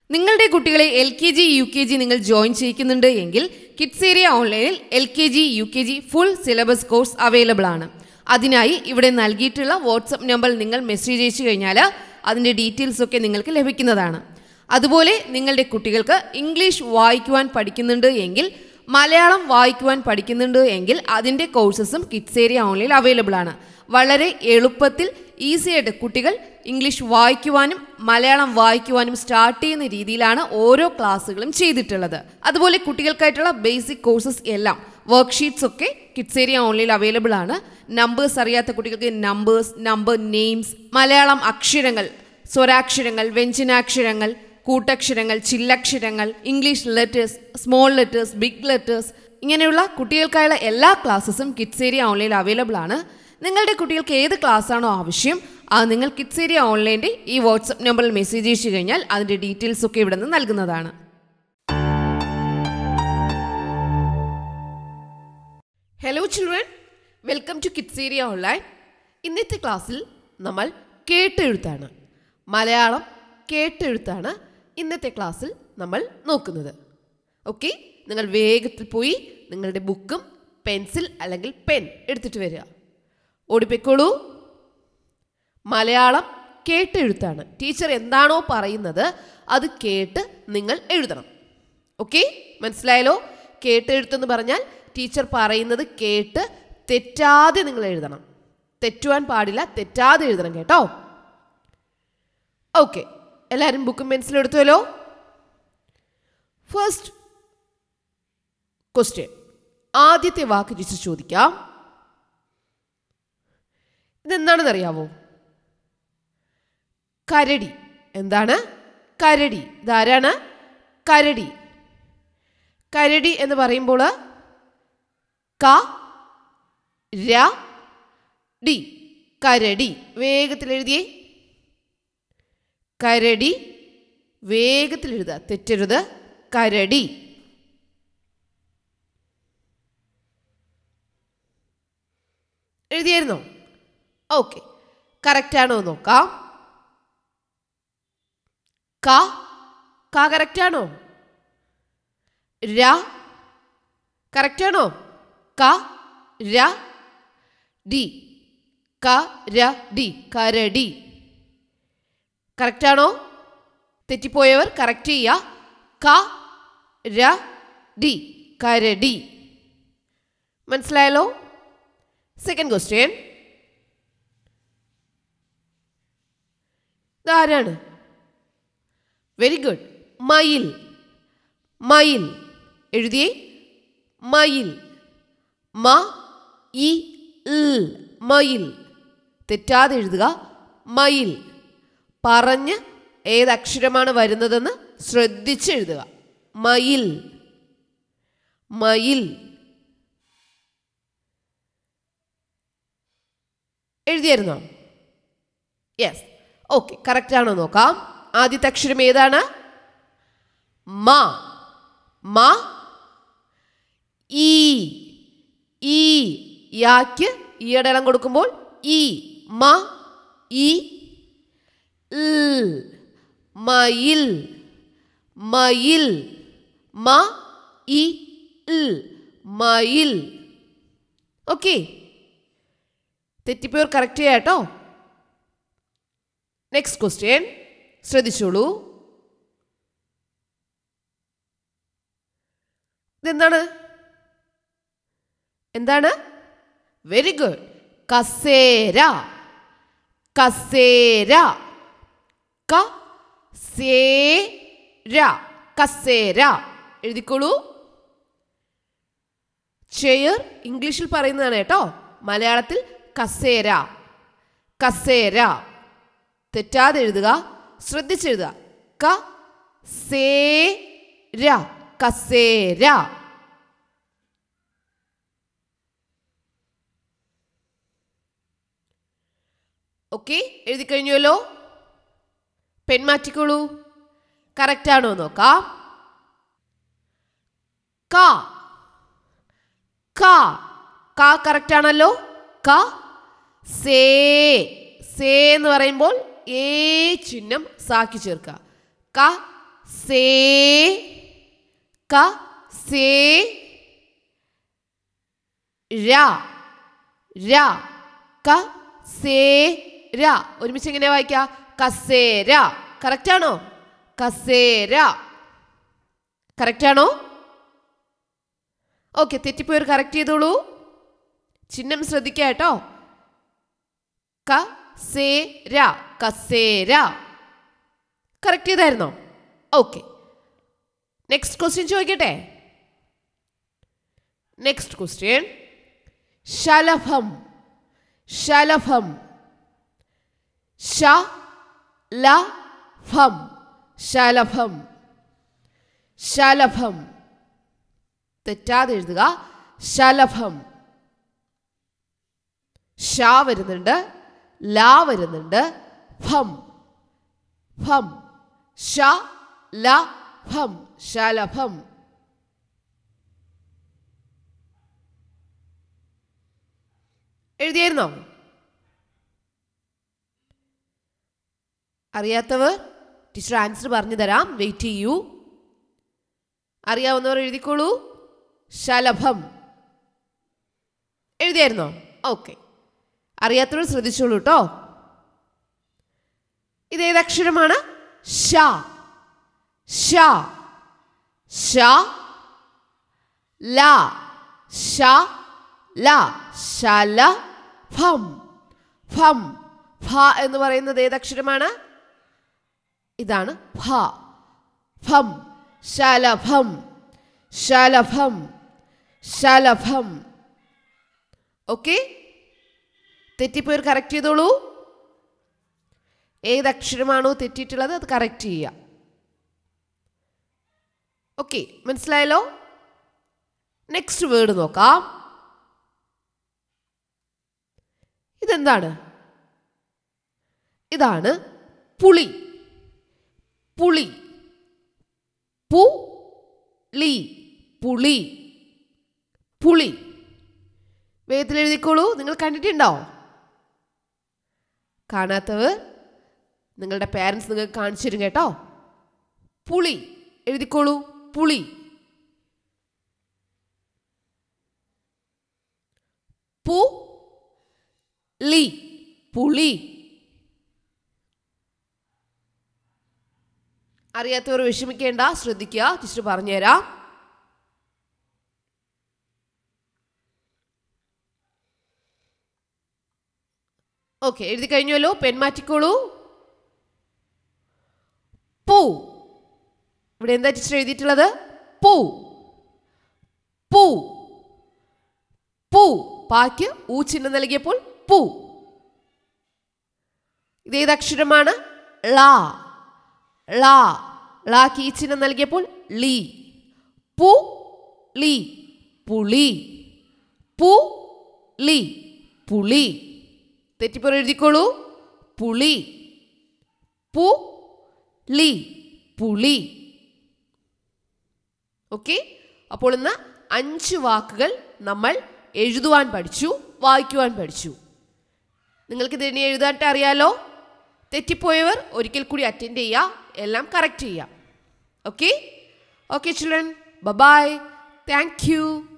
നിങ്ങളുടെ കുട്ടികളെ L K G U K G നിങ്ങൾ ജോയിൻ ചെയ്യിക്കുന്നുണ്ട് എങ്കിൽ കിഡ്സ് ഏരിയ ഓൺലൈനിൽ L K G U K G full syllabus course available ആണ് അതിനായി ഇവിടെ നൽകിയിട്ടുള്ള വാട്സപ്പ് നമ്പറിൽ നിങ്ങൾ മെസ്സേജ് അയച്ചു കഴിഞ്ഞാൽ അതിൻ്റെ ഡീറ്റെയിൽസ് ഒക്കെ നിങ്ങൾക്ക് ലഭിക്കുന്നതാണ് അതുപോലെ നിങ്ങളുടെ കുട്ടികൾക്ക് ഇംഗ്ലീഷ് വായിക്കുവാൻ പഠിക്കുന്നുണ്ട് എങ്കിൽ മലയാളം വായിക്കുവാൻ പഠിക്കുന്നുണ്ട് എങ്കിൽ അതിൻ്റെ കോഴ്സസും കിഡ്സ് ഏരിയ ഓൺലൈനിൽ അവൈലബിൾ ആണ് വളരെ എളുപ്പത്തിൽ ഈസി ആയിട്ട് കുട്ടികൾ ഇംഗ്ലീഷ് വായിക്കുവാനും മലയാളം വായിക്കുവാനും സ്റ്റാർട്ട് ചെയ്യുന്ന രീതിയിലാണ് ഓരോ ക്ലാസ്സുകളും ചെയ്തിട്ടുള്ളത് അതുപോലെ കുട്ടികൾക്കായിട്ടുള്ള ബേസിക് കോഴ്സസ് എല്ലാം വർക്ക്ഷീറ്റ്സ് ഒക്കെ കിഡ്സ് ഏരിയ ഓൺലൈനിൽ അവൈലബിൾ ആണ് നമ്പേഴ്സ് അറിയാത്ത കുട്ടികൾക്ക് നമ്പേഴ്സ് നമ്പർ നെയിംസ് മലയാളം അക്ഷരങ്ങൾ സ്വരാക്ഷരങ്ങൾ വ്യഞ്ജനാക്ഷരങ്ങൾ കൂട്ടക്ഷരങ്ങൾ ചില്ലക്ഷരങ്ങൾ English letters small letters big letters ഇങ്ങനെയുള്ള കുട്ടികൾക്കായുള്ള എല്ലാ ക്ലാസ്സസും കിഡ്സ് ഏരിയ ഓൺലൈനിൽ അവൈലബിൾ ആണ് നിങ്ങളുടെ കുട്ടികൾക്ക് ഏത് ക്ലാസ് ആണോ ആവശ്യം അത് നിങ്ങൾ കിഡ്സ് ഏരിയ ഓൺലൈൻ്റെ ഈ വാട്സപ്പ് നമ്പറിൽ മെസ്സേജ് അയച്ചു കഴിഞ്ഞാൽ അതിൻ്റെ ഡീറ്റെയിൽസ് ഒക്കെ ഇവിടെ നിന്ന് നൽകുന്നതാണ് hello children welcome to kids area online ഇന്നത്തെ ക്ലാസ്സിൽ നമ്മൾ കേട്ടെഴുത്താണ് മലയാളം കേട്ടെഴുത്താണ് ഇന്നത്തെ ക്ലാസ്സിൽ നമ്മൾ നോക്കുന്നത് ഓക്കെ നിങ്ങൾ വേഗത്തിൽ പോയി നിങ്ങളുടെ ബുക്കും പെൻസിൽ അല്ലെങ്കിൽ പെൻ എടുത്തിട്ട് വരിക ഓടിപ്പോയിക്കോളൂ മലയാളം കേട്ടെഴുത്താണ് ടീച്ചർ എന്താണോ പറയുന്നത് അത് കേട്ട് നിങ്ങൾ എഴുതണം ഓക്കെ മനസ്സിലായല്ലോ കേട്ടെഴുത്തെന്ന് പറഞ്ഞാൽ ടീച്ചർ പറയുന്നത് കേട്ട് തെറ്റാതെ നിങ്ങൾ എഴുതണം തെറ്റുവാൻ പാടില്ല തെറ്റാതെ എഴുതണം കേട്ടോ ഓക്കെ എല്ലാവരും ബുക്കും പെൻസിലും എടുത്തുവല്ലോ ഫസ്റ്റ് ക്വസ്റ്റ്യൻ ആദ്യത്തെ വാക്ക് ടീച്ചർ ചോദിക്കാം ഇതെന്താണെന്ന് അറിയാവോ കരടി എന്താണ് കരടി ഇതാരാണ് കരടി കരടി എന്ന് പറയുമ്പോൾ ക ര ഡി കരടി വേഗത്തിൽ എഴുതിയേ കരടി വേഗത്തിൽ എഴുതുക തെറ്റരുത് കരടി എഴുതിയായിരുന്നോ ഓക്കെ കറക്റ്റ് ആണോ നോക്കാം ക ക കറക്റ്റ് ആണോ ര കറക്റ്റ് ആണോ ക ര ഡി ക ര ഡി കരടി കറക്റ്റ് ആണോ തെറ്റിപ്പോയവർ കറക്റ്റ് ചെയ്യുക ക ര ഡി കരടി മനസ്സിലായല്ലോ സെക്കൻഡ് ക്വസ്റ്റ്യൻ ഇതാരാണ് വെരി ഗുഡ് മയിൽ മയിൽ എഴുതിയേ മയിൽ മ ഇ ൽ മയിൽ തെറ്റാതെ എഴുതുക മയിൽ പറഞ്ഞ് ഏത് അക്ഷരമാണ് വരുന്നതെന്ന് ശ്രദ്ധിച്ച് എഴുതുക മയിൽ മയിൽ എഴുതിയായിരുന്നോ യെസ് ഓക്കെ കറക്റ്റ് ആണോ നോക്കാം ആദ്യത്തെ അക്ഷരം ഏതാണ് മ മ ഈ ഈ യാക്ക് ഈ അടയാളം കൊടുക്കുമ്പോൾ ഈ മ ഈ ൽ മയിൽ മയിൽ മ ഇ ൽ മയിൽ ഓക്കെ തെറ്റിപ്പോയർ കറക്റ്റ് ചെയ്യാം കേട്ടോ നെക്സ്റ്റ് ക്വസ്റ്റ്യൻ ശ്രദ്ധിച്ചോളൂ ഇതെന്താണ് എന്താണ് വെരി ഗുഡ് കസേര കസേര ക സേര കസേര എഴുതിക്കോളൂ ചെയർ ഇംഗ്ലീഷിൽ പറയുന്നതാണ് കേട്ടോ മലയാളത്തിൽ കസേര കസേര തെറ്റാതെ എഴുതുക ശ്രദ്ധിച്ചെഴുതുക ക സേ ര കസേര ഓക്കെ എഴുതി കഴിഞ്ഞുവല്ലോ പെൻ മാറ്റിക്കോളൂ കറക്റ്റ് ആണോ നോക്കാം ക ക ക കറക്റ്റ് ആണല്ലോ ക സേ സേ എന്ന് പറയുമ്പോൾ ഏ ചിഹ്നം സാക്കി ചേർക്കുക ക സേ ക സേ ര ര ക സേ ര ഒരുമിച്ച് എങ്ങനെ വായിക്ക കസേര കറക്റ്റ് ആണോ കസേര കറക്റ്റ് ആണോ ഓക്കെ തെറ്റിപ്പോയവർ കറക്റ്റ് ചെയ്തോളൂ ചിഹ്നം ശ്രദ്ധിക്കുക കേട്ടോ ക സേ ര കസേര കറക്റ്റ് ചെയ്തായിരുന്നോ ഓക്കെ നെക്സ്റ്റ് ക്വസ്റ്റ്യൻ ചോദിക്കട്ടെ നെക്സ്റ്റ് ക്വസ്റ്റ്യൻ ശലഭം ശലഭം ശ ല ഭം ശലഭം ശലഭം തെറ്റാതെ എഴുതുക ശലഭം ഷ വരുന്നുണ്ട് ല വരുന്നുണ്ട് ഭം ഭം ഷ ല ഭം ശലഭം എഴുതിയായിരുന്നോ അറിയാത്തവർ ടീച്ചർ ആൻസർ പറഞ്ഞു തരാം വെയിറ്റ് ചെയ്യൂ അറിയാവുന്നവർ എഴുതിക്കോളൂ ശലഭം എഴുതിയായിരുന്നോ ഓക്കെ അറിയാത്തവർ ശ്രദ്ധിച്ചോളൂ കേട്ടോ ഇതേത് അക്ഷരമാണ് ഷ ഷ ഷ ല ഷ ല ശല ഭം ഭം ഭ എന്ന് പറയുന്നത് ഏതക്ഷരമാണ് ഇതാണ് ഭ ഭം ശലഭം ശലഭം ശലഭം ഓക്കെ തെറ്റിപ്പോയർ കറക്റ്റ് ചെയ്തോളൂ ഏതക്ഷരമാണോ തെറ്റിയിട്ടുള്ളത് അത് കറക്റ്റ് ചെയ്യുക ഓക്കെ മനസ്സിലായല്ലോ നെക്സ്റ്റ് വേർഡ് നോക്കാം ഇതെന്താണ് ഇതാണ് പുളി പുളി പു ലി പുളി പുളി വേഗത്തിൽ എഴുതിക്കോളൂ നിങ്ങൾ കണ്ടിട്ടുണ്ടോ കാണാത്തവർ നിങ്ങളുടെ പാരൻസ് നിങ്ങൾക്ക് കാണിച്ചു തരും കേട്ടോ പുളി എഴുതിക്കോളൂ പുളി പു ലി പുളി അറിയാത്തവർ വിഷമിക്കേണ്ട ശ്രദ്ധിക്കുക ടീച്ചർ പറഞ്ഞുതരാം ഓക്കെ എഴുതി കഴിഞ്ഞല്ലോ പെൻ മാറ്റിക്കോളൂ പൂ ഇവിടെ എന്താ ടീച്ചർ എഴുതിയിട്ടുള്ളത് പൂ പൂ പൂ പാക്ക് ഊ ചിഹ്നം നൽകിയപ്പോൾ പൂ ഇതേത് അക്ഷരമാണ് ള ള ളാക്ക് ഈ ചിഹ്നം നൽകിയപ്പോൾ ലി പു ലി പുളി പു ലി പുളി തെറ്റിപ്പുറ എഴുതിക്കോളൂ പുളി പു ലി പുളി ഓക്കെ അപ്പോൾ ഇന്ന് അഞ്ച് വാക്കുകൾ നമ്മൾ എഴുതുവാൻ പഠിച്ചു വായിക്കുവാൻ പഠിച്ചു നിങ്ങൾക്ക് ഇതിനെ എഴുതാനായിട്ട് അറിയാലോ തെറ്റിപ്പോയവർ ഒരിക്കൽ കൂടി അറ്റൻഡ് ചെയ്യുക എല്ലാം കറക്റ്റ് ചെയ്യുക okay okay children bye bye thank U